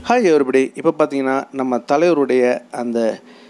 hi everybody இப்போ பார்த்தீங்கன்னா நம்ம தலைவருடைய அந்த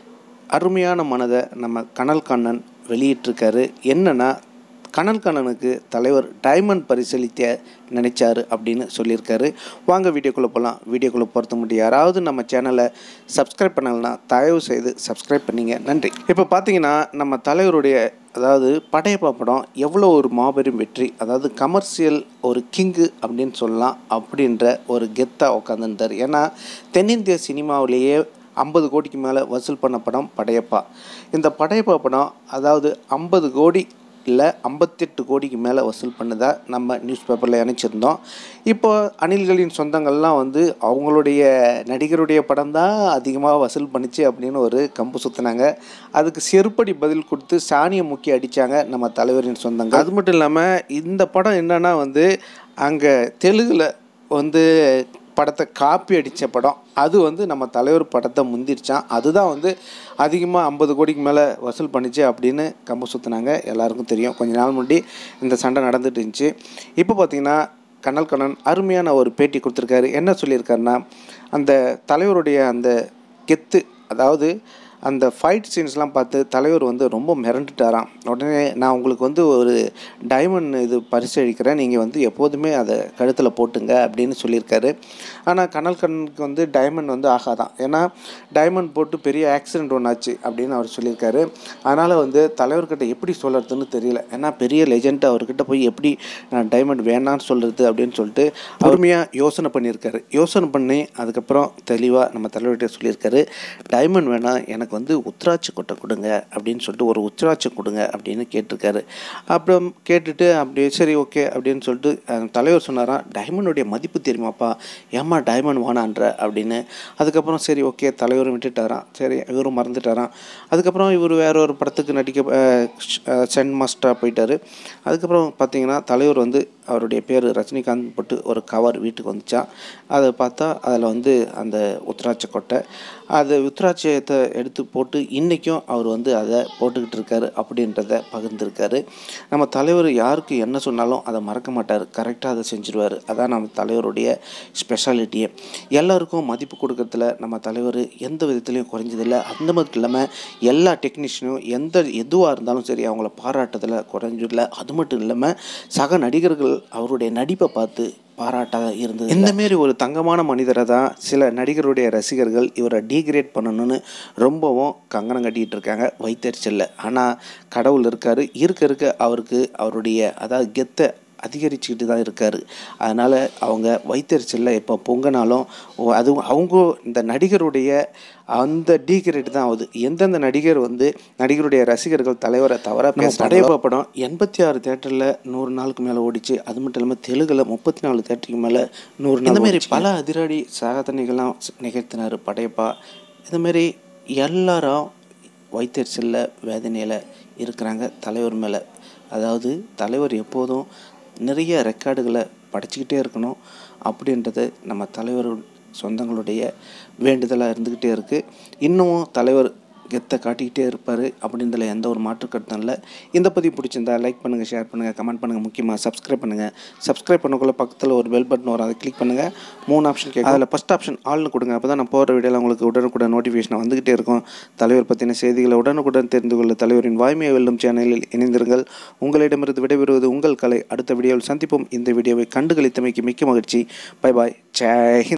அருமையான மனதை நம்ம கனல் கண்ணன் வெளியிட்டிருக்காரு என்னன்னா கனல் கண்ணனுக்கு தலைவர் டைமண்ட் பரிசீலிக்க நினைச்சாரு அப்படின்னு சொல்லியிருக்காரு வாங்க வீடியோக்குள்ளே போகலாம் வீடியோக்குள்ளே பொறுத்த முடியும் யாராவது நம்ம சேனலை சப்ஸ்கிரைப் பண்ணலைன்னா தயவு செய்து சப்ஸ்கிரைப் பண்ணிங்க நன்றி இப்போ பார்த்தீங்கன்னா நம்ம தலைவருடைய அதாவது படையப்பா படம் எவ்வளோ ஒரு மாபெரும் வெற்றி அதாவது கமர்ஷியல் ஒரு கிங்கு அப்படின்னு சொல்லலாம் அப்படின்ற ஒரு கெத்தாக உட்காந்துருந்தார் ஏன்னா தென்னிந்திய சினிமாவிலேயே ஐம்பது கோடிக்கு மேலே வசூல் பண்ண படம் படையப்பா இந்த படையப்பா படம் அதாவது ஐம்பது கோடி இல்லை ஐம்பத்தெட்டு கோடிக்கு மேலே வசூல் பண்ணதா நம்ம நியூஸ் பேப்பரில் இணைச்சிருந்தோம் இப்போ அணில்களின் சொந்தங்கள்லாம் வந்து அவங்களுடைய நடிகருடைய படம் தான் அதிகமாக வசூல் பண்ணிச்சு அப்படின்னு ஒரு கம்பு சுற்றினாங்க அதுக்கு செருப்படி பதில் கொடுத்து சாணியை முக்கி அடித்தாங்க நம்ம தலைவரின் சொந்தங்கள் அது மட்டும் இல்லாமல் இந்த படம் என்னன்னா வந்து அங்கே தெலுங்கில் வந்து படத்தை காப்பி அடித்த படம் அது வந்து நம்ம தலைவர் படத்தை முந்திருச்சான் அதுதான் வந்து அதிகமாக ஐம்பது கோடிக்கு மேலே வசூல் பண்ணிச்சு அப்படின்னு கம்பு சுற்றினாங்க எல்லாருக்கும் தெரியும் கொஞ்ச நாள் முன்னாடி இந்த சண்டை நடந்துட்டு இருந்துச்சு இப்போ பார்த்தீங்கன்னா கண்ணல் கண்ணன் அருமையான ஒரு பேட்டி கொடுத்துருக்காரு என்ன சொல்லியிருக்காருன்னா அந்த தலைவருடைய அந்த கெத்து அதாவது அந்த ஃபைட் சீன்ஸ்லாம் பார்த்து தலைவர் வந்து ரொம்ப மிரண்டுட்டாராம் உடனே நான் உங்களுக்கு வந்து ஒரு டைமண்ட் இது பரிசு அளிக்கிறேன் நீங்கள் வந்து எப்போதுமே அதை கழுத்தில் போட்டுங்க அப்படின்னு சொல்லியிருக்காரு ஆனால் கனல் கண்ணுக்கு வந்து டைமண்ட் வந்து ஆகாதான் ஏன்னா டைமண்ட் போட்டு பெரிய ஆக்சிடெண்ட் ஒன்றாச்சு அப்படின்னு அவர் சொல்லியிருக்காரு அதனால் வந்து தலைவர்கிட்ட எப்படி சொல்கிறதுன்னு தெரியல ஏன்னா பெரிய லெஜெண்ட் அவர்கிட்ட போய் எப்படி நான் டைமண்ட் வேணான்னு சொல்கிறது அப்படின்னு சொல்லிட்டு பொறுமையாக யோசனை பண்ணியிருக்காரு யோசனை பண்ணி அதுக்கப்புறம் தெளிவாக நம்ம தலைவர்கிட்ட சொல்லியிருக்காரு டைமண்ட் வேணாம் எனக்கு வந்து உத்ராட்சி கொட்டை கொடுங்க அப்படின்னு சொல்லிட்டு ஒரு உத்ராட்சி கொடுங்க அப்படின்னு கேட்டிருக்காரு அப்புறம் கேட்டுட்டு அப்படியே சரி ஓகே அப்படின்னு சொல்லிட்டு அஹ், தலைவர் சொன்னாராம் டைமண்டுடைய மதிப்பு தெரியுமாப்பா ஏம்மா டைமண்ட் வேணான்ற அப்படின்னு அதுக்கப்புறம் சரி ஓகே தலைவரும் விட்டுட்டாராம் சரி இவரும் மறந்துட்டாராம் அதுக்கப்புறம் இவர் வேற ஒரு படத்துக்கு நடிக்க அஹ், ஷ்- அஹ், சென் மாஸ்டராக போயிட்டாரு அதுக்கப்புறம் பார்த்தீங்கன்னா தலைவர் வந்து அவருடைய பேர் ரஜினிகாந்த் போட்டு ஒரு கவர் வீட்டுக்கு வந்துச்சான் அதை பார்த்தா அதில் வந்து அந்த உத்ராட்ச கொட்டை அது உத்ராட்சத்தை எடுத்து போட்டு இன்றைக்கும் அவர் வந்து அதை போட்டுக்கிட்டு இருக்காரு அப்படின்றத பகிர்ந்திருக்காரு நம்ம தலைவர் யாருக்கு என்ன சொன்னாலும் அதை மறக்க மாட்டார் கரெக்டாக அதை செஞ்சுருவார் அதான் நம்ம தலைவருடைய ஸ்பெஷாலிட்டியே எல்லாருக்கும் மதிப்பு கொடுக்கறதுல நம்ம தலைவர் எந்த விதத்துலையும் குறைஞ்சதில்லை அந்த மட்டும் இல்லாமல் எல்லா டெக்னீஷியனும் எந்த எதுவாக இருந்தாலும் சரி அவங்கள பாராட்டதில் குறைஞ்சதில்லை அது மட்டும் இல்லாமல் சக நடிகர்கள் அவருடைய நடிப்பை பார்த்து பாராட்டாக இருந்தது இந்த மாரி ஒரு தங்கமான மனிதரை தான் சில நடிகருடைய ரசிகர்கள் இவரை டீக்ரேட் பண்ணணும்னு ரொம்பவும் கங்கணம் கட்டிகிட்டு இருக்காங்க வைத்தறிச்சல்ல ஆனால் கடவுள் இருக்கார் இருக்க இருக்க அவருக்கு அவருடைய அதாவது கெத்தை அதிகரிச்சுக்கிட்டு தான் இருக்கார் அதனால் அவங்க வைத்தறிச்சலில் இப்போ பொங்கினாலும் ஓ- அது அவங்க இந்த நடிகருடைய அந்த டீக்ரேட் தான் ஆகுது எந்தெந்த நடிகர் வந்து நடிகருடைய ரசிகர்கள் தலைவரை தவிர படையப்பா படம் எண்பத்தி ஆறு தேட்டரில் நூறு நாளுக்கு மேலே ஓடிச்சு அது மட்டும் இல்லாமல் தெலுங்கில் முப்பத்தி நாலு தேட்டருக்கு மேலே நூறு இந்த மாதிரி பல அதிரடி சாதனைகள்லாம் நிகழ்த்தினார் படையப்பா இந்த மாதிரி எல்லாரும் வைத்தறிச்சலில் வேதனையில் இருக்கிறாங்க தலைவர் மேலே அதாவது தலைவர் எப்போதும் நிறைய ரெக்கார்டுகளை படைச்சிக்கிட்டே இருக்கணும் அப்படின்றது நம்ம தலைவர் சொந்தங்களுடைய வேண்டுதலாக இருந்துக்கிட்டே இருக்குது இன்னமும் தலைவர் கெத்தை காட்டிக்கிட்டே இருப்பார் அப்படின்றதுல எந்த ஒரு மாற்று கருத்தும் இல்லை இந்த பதிவு பிடிச்சிருந்தா லைக் பண்ணுங்கள் ஷேர் பண்ணுங்கள் கமெண்ட் பண்ணுங்கள் முக்கியமாக சப்ஸ்கிரைப் பண்ணுங்கள் சப்ஸ்கிரைப் பண்ணக்குள்ள பக்கத்தில் ஒரு பெல் பட்டன் வரும் அதை கிளிக் பண்ணுங்கள் மூணு ஆப்ஷன் கேட்கும் அதில் ஃபஸ்ட் ஆப்ஷன் ஆள்னு கொடுங்க அப்போ தான் நான் போகிற வீடியோவில் உங்களுக்கு உடனுக்குடன் நோட்டிஃபிகேஷன் வந்துக்கிட்டே இருக்கும் தலைவர் பற்றின செய்திகளை உடனுக்குடன் தெரிந்து கொள்ள தலைவரின் வாய்மையை வெல்லும் சேனலில் இணைந்திருங்கள் உங்களிடமிருந்து விடைபெறுவது உங்கள் கலை அடுத்த வீடியோவில் சந்திப்போம் இந்த வீடியோவை கண்டுகளித்தமைக்கு மிக்க மகிழ்ச்சி பை பாய் ஜெய் ஹிந்த்